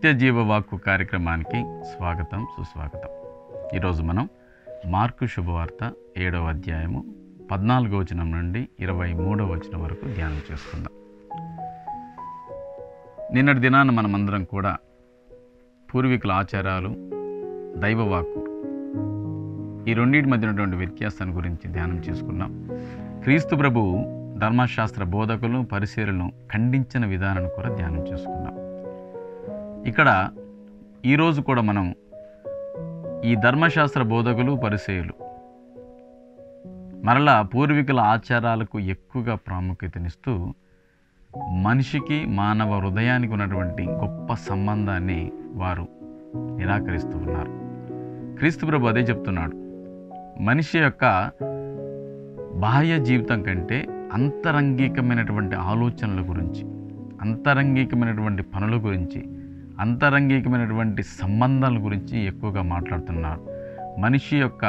నిత్య జీవవాక్కు కార్యక్రమానికి స్వాగతం సుస్వాగతం ఈరోజు మనం మార్కు శుభవార్త ఏడవ అధ్యాయము పద్నాలుగో వచనం నుండి ఇరవై మూడవ వచనం వరకు ధ్యానం చేసుకుందాం నిన్నటి దినాన మనమందరం కూడా పూర్వీకుల ఆచారాలు దైవవాక్కు ఈ రెండింటి మధ్య ఉన్నటువంటి వ్యత్యాసాన్ని గురించి ధ్యానం చేసుకున్నాం క్రీస్తు ప్రభు ధర్మశాస్త్ర బోధకులు పరిశీలను ఖండించిన విధానాన్ని కూడా ధ్యానం చేసుకున్నాం ఇక్కడ ఈరోజు కూడా మనం ఈ ధర్మశాస్త్ర బోధకులు పరిచయులు మరలా పూర్వీకుల ఆచారాలకు ఎక్కువగా ప్రాముఖ్యతనిస్తూ మనిషికి మానవ హృదయానికి ఉన్నటువంటి గొప్ప సంబంధాన్ని వారు నిరాకరిస్తూ ఉన్నారు క్రీస్తు ప్రభు అదే చెప్తున్నాడు మనిషి యొక్క బాహ్య జీవితం కంటే అంతరంగికమైనటువంటి ఆలోచనల గురించి అంతరంగికమైనటువంటి పనుల గురించి అంతరంగికమైనటువంటి సంబంధాల గురించి ఎక్కువగా మాట్లాడుతున్నారు మనిషి యొక్క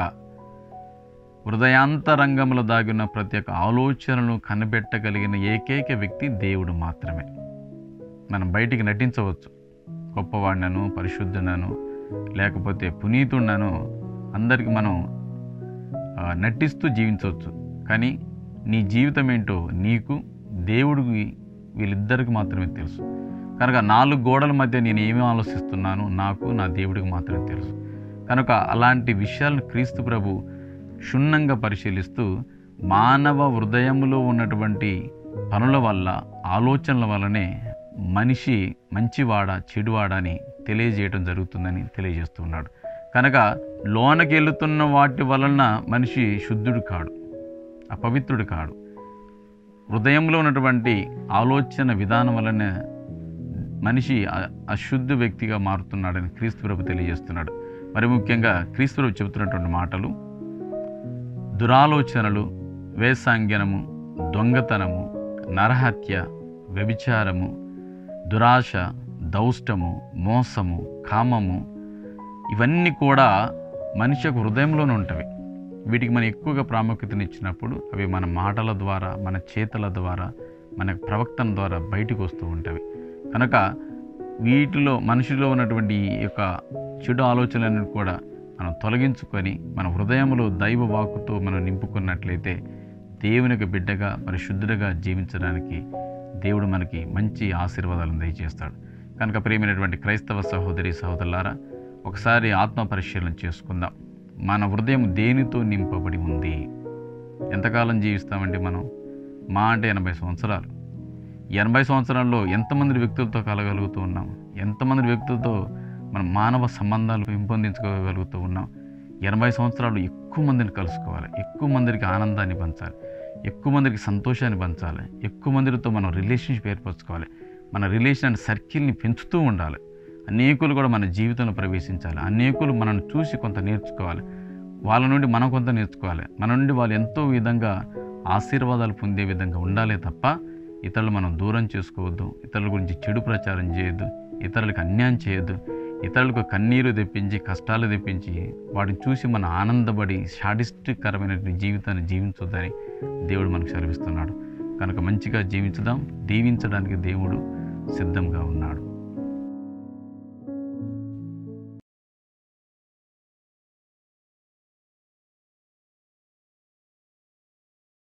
హృదయాంతరంగంలో దాగిన ప్రతి ఒక్క ఆలోచనను కనిపెట్టగలిగిన ఏకైక వ్యక్తి దేవుడు మాత్రమే మనం బయటికి నటించవచ్చు గొప్పవాడినను పరిశుద్ధునను లేకపోతే పునీతుడను అందరికి మనం ఆ, నటిస్తూ జీవించవచ్చు కానీ నీ జీవితం ఏంటో నీకు దేవుడికి వీళ్ళిద్దరికి మాత్రమే తెలుసు కనుక నాలుగు గోడల మధ్య నేను ఏమి ఆలోచిస్తున్నాను నాకు నా దేవుడికి మాత్రమే తెలుసు కనుక అలాంటి విషయాలను క్రీస్తు ప్రభు క్షుణ్ణంగా పరిశీలిస్తూ మానవ హృదయంలో ఉన్నటువంటి పనుల వల్ల ఆలోచనల వల్లనే మనిషి మంచివాడ చెడువాడ అని తెలియజేయడం జరుగుతుందని తెలియజేస్తున్నాడు కనుక లోనకి వెళుతున్న వాటి వలన మనిషి శుద్ధుడు కాడు అపవిత్రుడు కాడు హృదయంలో ఉన్నటువంటి ఆలోచన విధానం వలన మనిషి అ- అశుద్ధ వ్యక్తిగా మారుతున్నాడని క్రీస్తు ప్రభు తెలియజేస్తున్నాడు మరి ముఖ్యంగా క్రీస్తు ప్రభు చెబుతున్నటువంటి మాటలు దురాలోచనలు వేసాంగ్యనము దొంగతనము నరహత్య వ్యభిచారము దురాశ దౌష్టము మోసము కామము ఇవన్నీ కూడా మనిషి యొక్క హృదయంలోనే ఉంటవి వీటికి మనం ఎక్కువగా ప్రాముఖ్యతనిచ్చినప్పుడు అవి మన మాటల ద్వారా మన చేతల ద్వారా మన ప్రవక్తన ద్వారా బయటకు వస్తూ ఉంటవి కనుక వీటిలో మనిషిలో ఉన్నటువంటి ఈ యొక్క చెడు ఆలోచనలను కూడా మనం తొలగించుకొని మన హృదయంలో దైవ వాక్కుతో మనం నింపుకున్నట్లయితే దేవునికి బిడ్డగా పరిశుద్ధుడిగా జీవించడానికి దేవుడు మనకి మంచి ఆశీర్వాదాలను దయచేస్తాడు కనుక ప్రియమైనటువంటి క్రైస్తవ సహోదరి సహోదరులారా ఒకసారి ఆత్మ పరిశీలన చేసుకుందాం మన హృదయం దేనితో నింపబడి ఉంది ఎంతకాలం జీవిస్తామండి మనం మా అంటే ఎనభై సంవత్సరాలు ఎనభై సంవత్సరాల్లో ఎంతమంది వ్యక్తులతో కలగలుగుతూ ఉన్నాం ఎంతమంది వ్యక్తులతో మనం మానవ సంబంధాలు పెంపొందించుకోగలుగుతూ ఉన్నాం ఎనభై సంవత్సరాలు ఎక్కువ మందిని కలుసుకోవాలి ఎక్కువ మందికి ఆనందాన్ని పంచాలి ఎక్కువ మందికి సంతోషాన్ని పంచాలి ఎక్కువ మందితో మనం రిలేషన్షిప్ ఏర్పరచుకోవాలి మన రిలేషన్ అండ్ సర్కిల్ని పెంచుతూ ఉండాలి అనేకులు కూడా మన జీవితంలో ప్రవేశించాలి అనేకులు మనల్ని చూసి కొంత నేర్చుకోవాలి వాళ్ళ నుండి మనం కొంత నేర్చుకోవాలి మన నుండి వాళ్ళు ఎంతో విధంగా ఆశీర్వాదాలు పొందే విధంగా ఉండాలే తప్ప ఇతరులు మనం దూరం చేసుకోవద్దు ఇతరుల గురించి చెడు ప్రచారం చేయొద్దు ఇతరులకు అన్యాయం చేయొద్దు ఇతరులకు కన్నీరు తెప్పించి కష్టాలు తెప్పించి వాటిని చూసి మనం ఆనందపడి షాడిస్టికరమైన జీవితాన్ని జీవించొద్దని దేవుడు మనకు సెలవిస్తున్నాడు కనుక మంచిగా జీవించుదాం దీవించడానికి దేవుడు సిద్ధంగా ఉన్నాడు